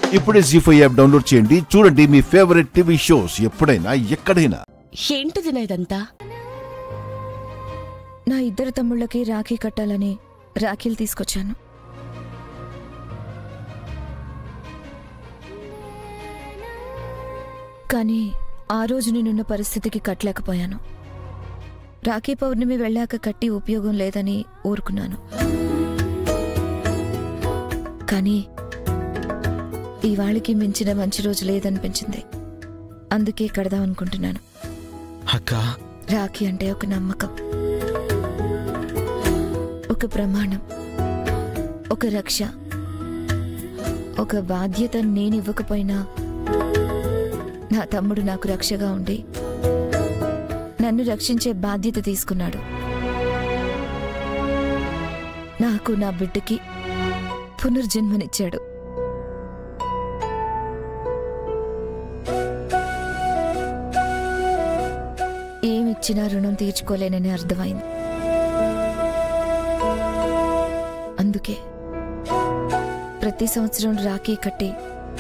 ఇప్పుడే G five app download చేయండి చూడండి మీ ఫేవరెట్ టీవీ షోస్ ఎప్పుడైనా ఎక్కడైనా ఏంటిది నా ఇదంతా నా ఇద్దరు తమ్ముళ్ళకి రాఖీ కట్టాలని రాఖీలు తీసుకొచ్చాను కానీ ఆ రోజు నేనున్న పరిస్థితికి కట్టలేకపోయాను రాఖీ పౌర్ణమి వెళ్ళాక కట్టి ఉపయోగం లేదని ఊరుకున్నాను కానీ ఇవాళకి మించిన మంచి రోజు లేదనిపించింది అందుకే కడదాం అనుకుంటున్నాను అక్క రాఖీ అంటే ఒక నమ్మకం ఒక ప్రమాణం ఒక రక్ష ఒక బాధ్యత నేనివ్వకపోయినా నా తమ్ముడు నాకు రక్షగా ఉండి నన్ను రక్షించే బాధ్యత తీసుకున్నాడు నాకు నా బిడ్డకి పునర్జన్మనిచ్చాడు ఏమిచ్చినా రుణం తీర్చుకోలేనని అర్థమైంది అందుకే ప్రతి సంవత్సరం రాఖీ కట్టి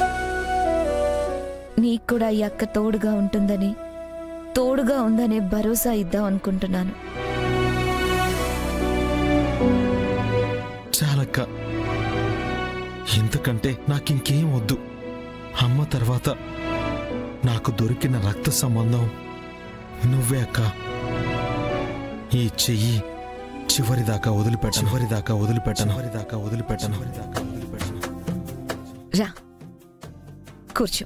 నీకు కూడా ఈ అక్క తోడుగా ఉంటుందని తోడుగా ఉందనే భరోసా ఇద్దాం అనుకుంటున్నాను చాలక్క ఇంతకంటే నాకింకేం వద్దు అమ్మ తర్వాత నాకు దొరికిన రక్త సంబంధం నువ్వే అక్క ఈ చెయ్యి చివరిదాకా వదిలిపెట్టను చివరిదాకా వదిలిపెట్టను చివరిదాకా వదిలిపెట్టను చివరిదాకా వదిలిపెట్టను రా కూర్చో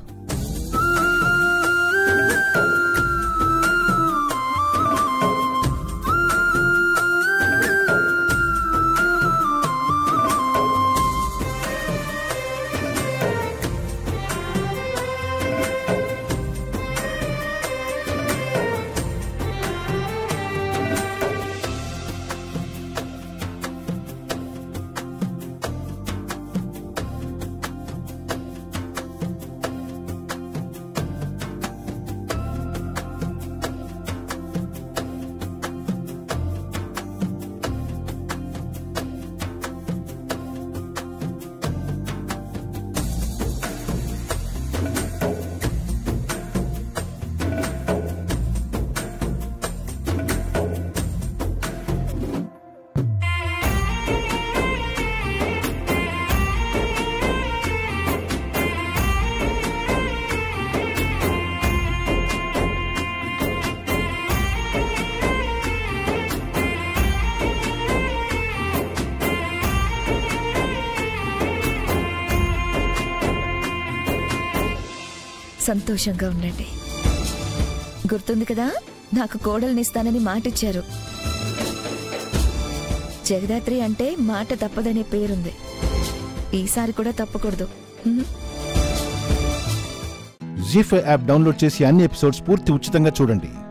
సంతోషంగా ఉండండి గుర్తుంది కదా నాకు కోడల్నిస్తానని మాటిచ్చారు జగదాత్రి అంటే మాట తప్పదనే పేరుంది ఈసారి కూడా తప్పకూడదు హ్మ్? జీ ఫైవ్ యాప్ డౌన్లోడ్ చేసి అన్ని ఎపిసోడ్స్ పూర్తి ఉచితంగా చూడండి